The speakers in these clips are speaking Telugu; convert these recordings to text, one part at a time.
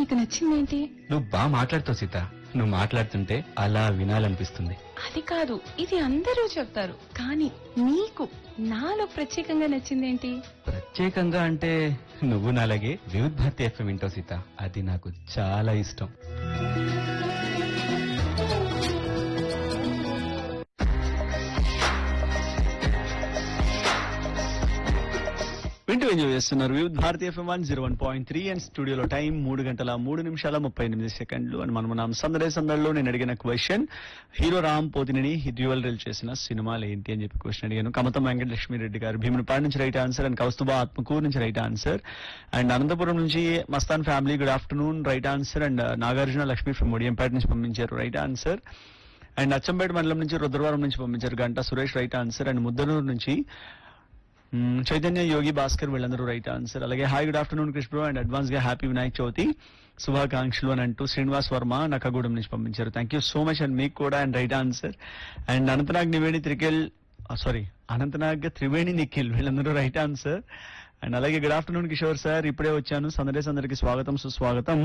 నీకు నచ్చిందేంటి నువ్వు బాగా మాట్లాడుతావు సీత నువ్వు మాట్లాడుతుంటే అలా వినాలనిపిస్తుంది అది కాదు ఇది అందరూ చెప్తారు కానీ నీకు నాలో ప్రత్యేకంగా నచ్చిందేంటి ప్రత్యేకంగా అంటే నువ్వు నాలాగే వివిధ్ భారతి ఎఫ్ఎం వింటావు సీత అది నాకు చాలా ఇష్టం వింటూ ఎంజాయ్ చేస్తున్నారు వివిధ భారతీయ FM one zero one point three and స్టూడియోలో టైం మూడు గంటల మూడు నిమిషాల ముప్పై ఎనిమిది సెకండ్లు అని మనం మనం సందడే సందడిలో నేను అడిగిన question hero Ram Pothineni dual role చేసిన సినిమాలు ఏంటి అని చెప్పి క్వశ్చన్ అడిగాను కమతం వెంకటలక్ష్మి రెడ్డి గారు భీమునిపాడు నుంచి right answer and Kaustubha Atmakur నుంచి రైట్ ఆన్సర్ అండ్ అనంతపురం నుంచి Mastan family good afternoon right answer and Nagarjuna Lakshmi from Mudiyampeta నుంచి పంపించారు రైట్ ఆన్సర్ అండ్ అచ్చంపేట మండలం నుంచి రుద్రవరం నుంచి పంపించారు Ganta Suresh right answer and Muddanur నుంచి మ్మ్, చైతన్య యోగి భాస్కర్ వీళ్ళందరూ రైట్ ఆన్సర్ అలాగే hi good afternoon Krishna bro and advance గా హ్యాపీ వినాయక చవితి శుభాకాంక్షలు అని అంటూ శ్రీనివాస్ వర్మ నక్కగూడెం నుంచి పంపించారు thank you so much and మీకు కూడా and right answer and Anantnag Niveni త్రికెల్ సారీ అనంతనాగ్ త్రివేణి నిఖిల్ వీళ్ళందరూ రైట్ ఆన్సర్ అండ్ అలాగే గుడ్ ఆఫ్టర్నూన్ కిషోర్ సార్ ఇప్పుడే వచ్చాను సందడేస్ అందరికి స్వాగతం సుస్వాగతం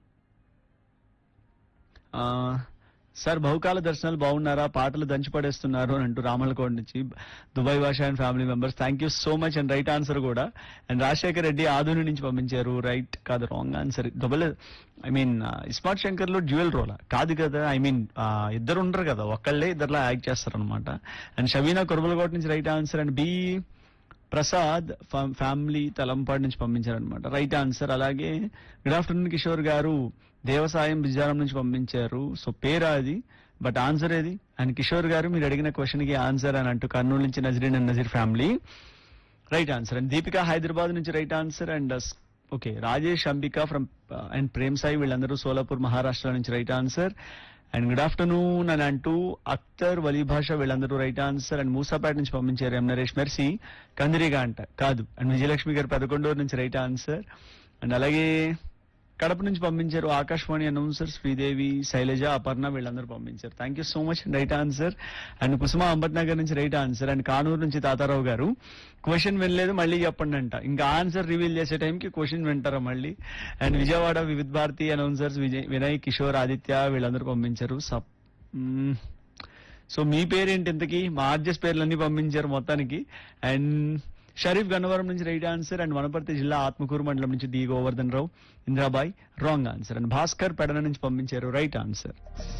ఆ, సార్ బహుకాల దర్శనాలు బాగున్నారా పాటలు దంచి పడేస్తున్నారు అని అంటూ రామలకోట నుంచి Dubai Basha and family members thank you so much and right answer కూడా అండ్ రాజశేఖర్ రెడ్డి ఆధుని నుంచి పంపించారు రైట్ కాదు wrong answer double I mean iSmart Shankar లో డ్యూయల్ రోల్ కాదు కదా ఐ మీన్ ఇద్దరు ఉండరు కదా ఒక్కళ్ళే ఇద్దరులా యాక్ట్ చేస్తారు అనమాట అండ్ షబీనా కుర్బలకోట నుంచి right answer and B Prasad ఫా- ఫ్యామిలీ తలంపాడు నుంచి పంపించారనమాట రైట్ ఆన్సర్ అలాగే గుడ్ ఆఫ్టర్నూన్ కిషోర్ గారు దేవసాయం బిజారం నుంచి పంపించారు సో పేరా అది బట్ ఆన్సర్ ఏది అండ్ కిషోర్ గారు మీరు అడిగిన క్వశ్చన్ కి ఆన్సర్ అని అంటూ కర్నూలు నుంచి Nazreen and Nazeer family right answer and Deepika Hyderabad నుంచి right answer and okay Rajesh Ambika from and Prem Sai వీళ్ళందరూ సోలాపూర్ మహారాష్ట్ర నుంచి right answer and good afternoon అని అంటూ అఖ్తర్ వలీ భాష వీళ్ళందరూ రైట్ ఆన్సర్ అండ్ మూసాపేట నుంచి పంపించారు ఎం నరేష్ మెర్సీ కందిరిగా అంట కాదు అండ్ విజయలక్ష్మి గారు పెదకొండూరు నుంచి రైట్ ఆన్సర్ అండ్ అలాగే కడప నుంచి పంపించారు ఆకాశవాణి అనౌన్సర్ శ్రీదేవి శైలజ అపర్ణ వీళ్ళందరూ పంపించారు thank you so much right answer and Kusuma Ambatnagar నుంచి రైట్ ఆన్సర్ అండ్ కానూరు నుంచి తాతారావు గారు క్వశ్చన్ వినలేదు మళ్ళీ చెప్పండి అంట ఇంకా ఆన్సర్ రివీల్ చేసే టైంకి క్వశ్చన్ వింటారా మళ్ళీ అండ్ విజయవాడ వివిధ భారతి అనౌన్సర్స్ విజయ్ వినయ్ కిషోర్ ఆదిత్య వీళ్ళందరూ పంపించారు సప్ మ్మ్. సో మీ పేరేంటి ఇంతకీ మా ఆర్జెస్ పేర్లన్నీ పంపించారు మొత్తానికి అండ్ షరీఫ్ గన్నవరం నుంచి రైట్ ఆన్సర్ అండ్ వనపర్తి జిల్లా ఆత్మకూరు మండలం నుంచి D Govardhan Rao Indrabai wrong answer and Bhaskar Pedana నుంచి పంపించారు రైట్ ఆన్సర్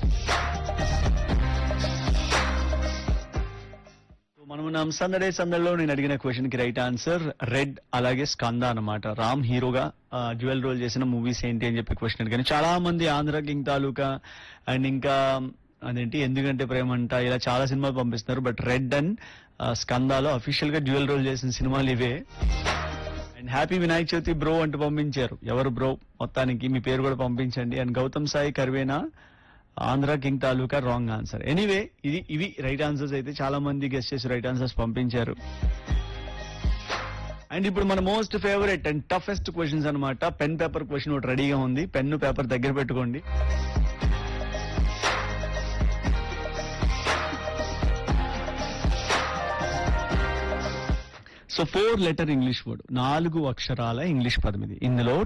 మనం సందడే సందడిలో నేను అడిగిన క్వశ్చన్ కి రైట్ ఆన్సర్ రెడ్ అలాగే స్కంద అన్నమాట రామ్ హీరోగా జ్యువెల్ రోల్ చేసిన మూవీస్ ఏంటి అని చెప్పి క్వశ్చన్ అడిగాను చాలా మంది ఆంధ్ర కింగ్ తాలూకా అండ్ ఇంకా అదేంటి ఎందుకంటే ప్రేమ అంట ఇలా చాలా సినిమాలు పంపిస్తున్నారు బట్ రెడ్ అండ్ స్కందాలో అఫీషియల్ గా జ్యువెల్ రోల్ చేసిన సినిమాలు ఇవే and happy Vinayaka Chavithi bro అంటూ పంపించారు ఎవరు బ్రో మొత్తానికి మీ పేరు కూడా పంపించండి అండ్ గౌతమ్ సాయి కర్వేనా Andhra King Taluka wrong answer anyway ఇది ఇవి రైట్ ఆన్సర్స్ అయితే చాలా మంది గెస్ట్ చేసి రైట్ ఆన్సర్స్ పంపించారు అండ్ ఇప్పుడు మన most favourite and toughest questions అన్నమాట పెన్ పేపర్ క్వశ్చన్ ఒకటి రెడీగా ఉంది పెన్ పేపర్ దగ్గర పెట్టుకోండి so four letter English word నాలుగు అక్షరాల ఇంగ్లీష్ పదం ఇది ఇందులో